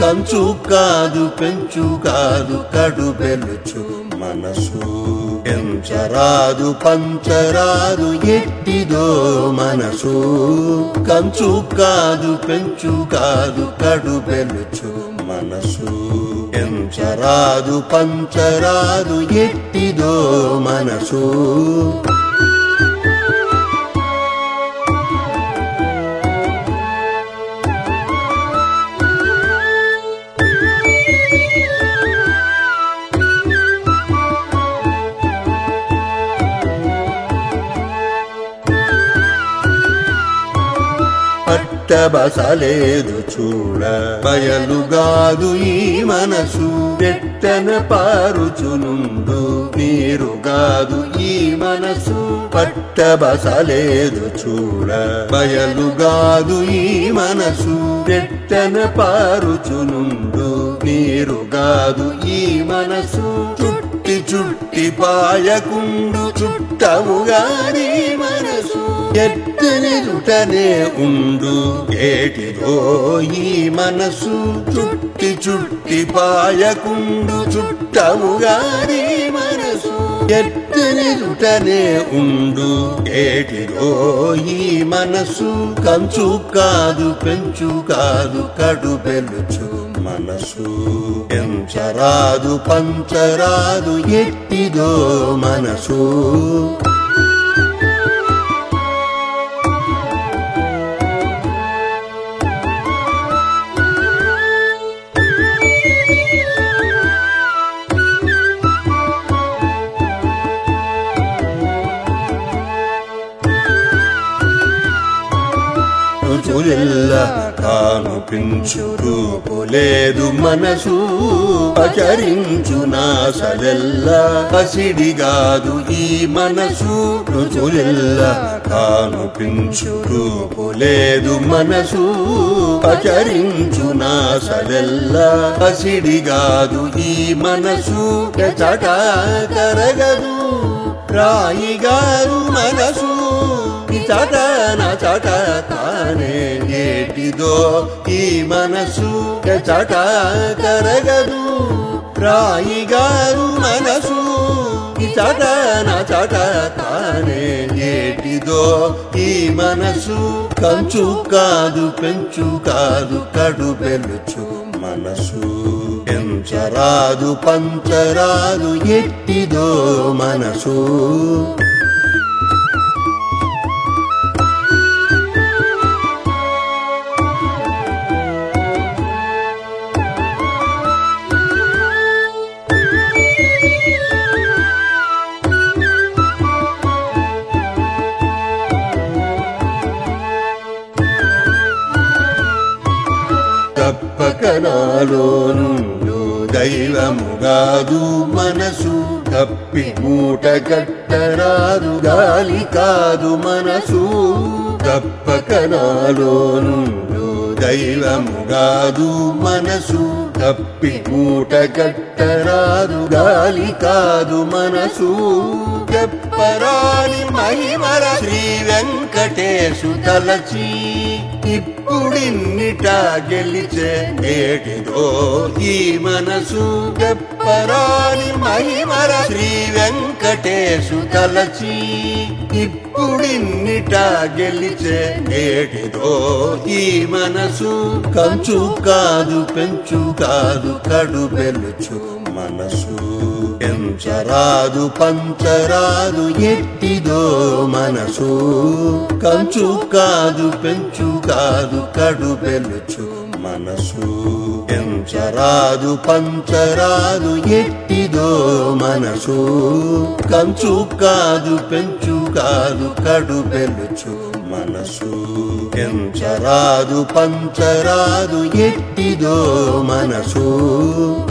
కంచు కాదు పెంచు కాదు కడు బెలుచు మనసు ఎంచరాదు పంచరాదు ఎట్టిదో మనసు కంచు కాదు పెంచు కాదు కడు బెలుచు మనసు ఎంచరాదు పంచరాదు ఎట్టిదో మనసు పట్టబసలేదు చూడ బయలుగాదు ఈ మనసు పెట్టన పారుచునుండు నీరుగాదు ఈ మనసు పట్టబసలేదు చూడ బయలుగాదు ఈ మనసు పెట్టన పారుచునుండు నీరుగాదు ఈ మనసు చుట్టి చుట్టి పాయకుండు చుట్టముగాని మనసు ఎత్తని చుటనే ఉండు ఏటిదో ఈ మనసు చుట్టి చుట్టి పాయకుండు చుట్టముగాని మనసు ఎత్తని చుటనే ఉండు ఏటిదో ఈ మనసు కంచు కాదు పెంచు కాదు కడు బెలుచు మనసు ఎంచరాదు పంచరాదు ఎట్టిదో మనసు రుచులెల్ల కాను పించు రూపు లేదు మనసు పచరించు నాసలెల్ల పసిడిగాదు ఈ మనసు రుచులెల్ల కాను పించు రూపు లేదు మనసు పచరించు నాసలెల్ల పసిడిగాదు ఈ మనసు చట కరగదు రాయిగారు మనసు చట నా చట తానే ఏటిదో ఈ మనసు చట కరగదు రాయిగారు మనసు చట నా చట తానే ఏటిదో ఈ మనసు కంచు కాదు పెంచు కాదు కడు బెలుచు మనసు ఎంచరాదు పంచరాదు ఎట్టిదో మనసు తప్పక నాలో నుండు దైవముగాదు మనసు తప్పి మూట కట్టరాదు గాలి కాదు మనసు తప్పక నాలో నుండు దైవముగాదు మనసు తప్పి మూట కట్టరాదు గాలి కాదు మనసు చెప్పరాని మహిమర శ్రీ వెంకటేశు తలచి ఇప్పుడిన్నిట గెలిచే నేటిదో ఈ మనసు చెప్పరాని మహిమర శ్రీ వెంకటేశు తలచి ఇప్పుడిన్నిట గెలిచే నేటిదో ఈ మనసు కంచు కాదు పెంచు కాదు కడు బెలుచు మనసు ఎంచరాదు పంచరాదు ఎట్టిదో మనసు కంచు కాదు పెంచు కాదు కడు బెలుచు మనసు ఎంచరాదు పంచరాదు ఎట్టిదో మనసు కంచు కాదు పెంచు కాదు కడు బెలుచు మనసు ఎంచరాదు పంచరాదు ఎట్టిదో మనసు